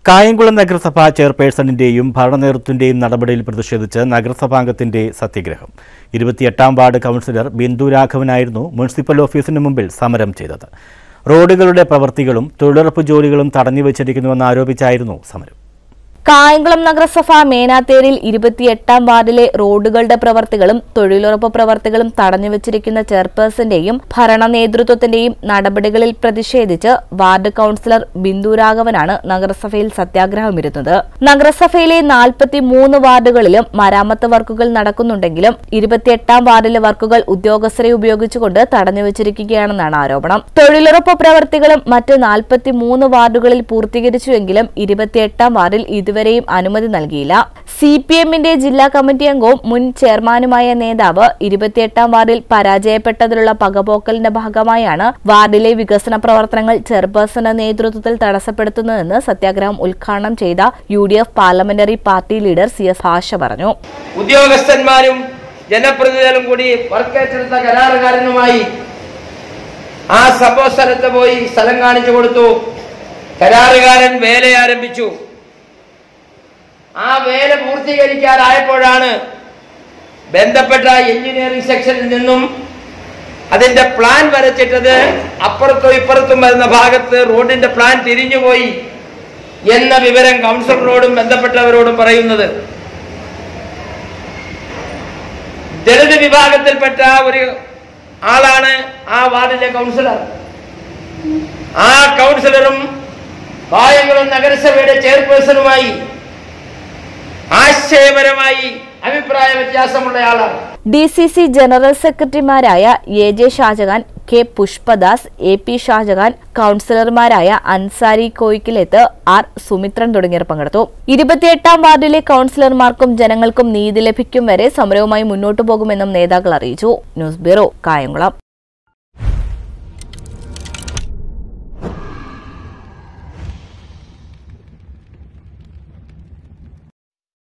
കായംകുളം നഗരസഭ ചെയർപേഴ്സണിന്റെയും ഭരണനേതൃത്വത്തിന്റെയും നടപടിയിൽ പ്രതിഷേധിച്ച് നഗരസഭാംഗത്തിന്റെ സത്യഗ്രഹം ഇരുപത്തിയെട്ടാം വാർഡ് കൗൺസിലർ ബിന്ദു രാഘവനായിരുന്നു മുനിസിപ്പൽ ഓഫീസിന് മുമ്പിൽ സമരം ചെയ്തത് റോഡുകളുടെ പ്രവൃത്തികളും തൊഴിലുറപ്പ് ജോലികളും തടഞ്ഞുവച്ചിരിക്കുന്നുവെന്ന് ആരോപിച്ചായിരുന്നു സമരം കായംകുളം നഗരസഭ മേനാത്തേരിൽ ഇരുപത്തിയെട്ടാം വാർഡിലെ റോഡുകളുടെ പ്രവർത്തികളും തൊഴിലുറപ്പ് പ്രവർത്തികളും തടഞ്ഞുവച്ചിരിക്കുന്ന ചെയർപേഴ്സന്റെയും ഭരണ നേതൃത്വത്തിന്റെയും നടപടികളിൽ പ്രതിഷേധിച്ച് വാർഡ് കൌൺസിലർ ബിന്ദു രാഘവനാണ് നഗരസഭയിൽ സത്യാഗ്രഹമിരുന്നത് നഗരസഭയിലെ നാൽപ്പത്തിമൂന്ന് വാർഡുകളിലും മരാമത്ത് വർക്കുകൾ നടക്കുന്നുണ്ടെങ്കിലും ഇരുപത്തിയെട്ടാം വാർഡിലെ വർക്കുകൾ ഉദ്യോഗസ്ഥരെ ഉപയോഗിച്ചുകൊണ്ട് തടഞ്ഞുവച്ചിരിക്കുകയാണെന്നാണ് ആരോപണം തൊഴിലുറപ്പ് പ്രവർത്തികളും മറ്റ് നാൽപ്പത്തിമൂന്ന് വാർഡുകളിൽ പൂർത്തീകരിച്ചുവെങ്കിലും ഇരുപത്തിയെട്ടാം വാർഡിൽ ഇതുവരെയും അനുമതി നൽകിയില്ല സി പി എമ്മിന്റെ ജില്ലാ കമ്മിറ്റി അംഗവും മുൻ ചെയർമാനുമായ നേതാവ് ഇരുപത്തിയെട്ടാം വാർഡിൽ പരാജയപ്പെട്ടതിലുള്ള പകപോക്കലിന്റെ ഭാഗമായാണ് വാർഡിലെ വികസന പ്രവർത്തനങ്ങൾ ചെയർപേഴ്സന്റെ നേതൃത്വത്തിൽ തടസ്സപ്പെടുത്തുന്നതെന്ന് സത്യാഗ്രഹം ഉദ്ഘാടനം ചെയ്ത U D F parliamentary party leader C S Basha പറഞ്ഞു ഉദ്യോഗസ്ഥന്മാരും ജനപ്രതിനിധികളും കൂടി വർക്കേറ്റെടുത്ത കരാറുകാരനുമായി ആ സംഭവ സ്ഥലത്ത് പോയി സ്ഥലം കാണിച്ചു കൊടുത്തു കരാറുകാരൻ വേല ആരംഭിച്ചു ആ വേല പൂർത്തീകരിക്കാറായപ്പോഴാണ് ബന്ധപ്പെട്ട എഞ്ചിനീയറിംഗ് സെക്ഷനിൽ നിന്നും അതിന്റെ പ്ലാൻ വരച്ചിട്ടത് അപ്പുറത്തും ഇപ്പുറത്തും വരുന്ന ഭാഗത്ത് റോഡിന്റെ പ്ലാൻ തിരിഞ്ഞുപോയി എന്ന വിവരം കൗൺസിലറോടും ബന്ധപ്പെട്ടവരോടും പറയുന്നത് ദളിത് വിഭാഗത്തിൽപ്പെട്ട ഒരു ആളാണ് ആ വാർഡിലെ കൗൺസിലർ ആ കൗൺസിലറും കായംകുളം നഗരസഭയുടെ ചെയർപേഴ്സണുമായി ആശയപരമായി അഭിപ്രായ വ്യത്യാസമുള്ള ആളാണ് ഡി സി സി ജനറൽ സെക്രട്ടറിമാരായ A J Shajahan K Pushpadas A P Shajahan കൌൺസിലർമാരായ അൻസാരി കോയിക്കിലെത്ത് ആർ സുമിത്രൻ തുടങ്ങിയവർ പങ്കെടുത്തു ഇരുപത്തിയെട്ടാം വാർഡിലെ കൌൺസിലർമാർക്കും ജനങ്ങൾക്കും നീതി ലഭിക്കും വരെ സമരവുമായി മുന്നോട്ടു പോകുമെന്നും നേതാക്കൾ അറിയിച്ചു ന്യൂസ് ബ്യൂറോ കായംകുളം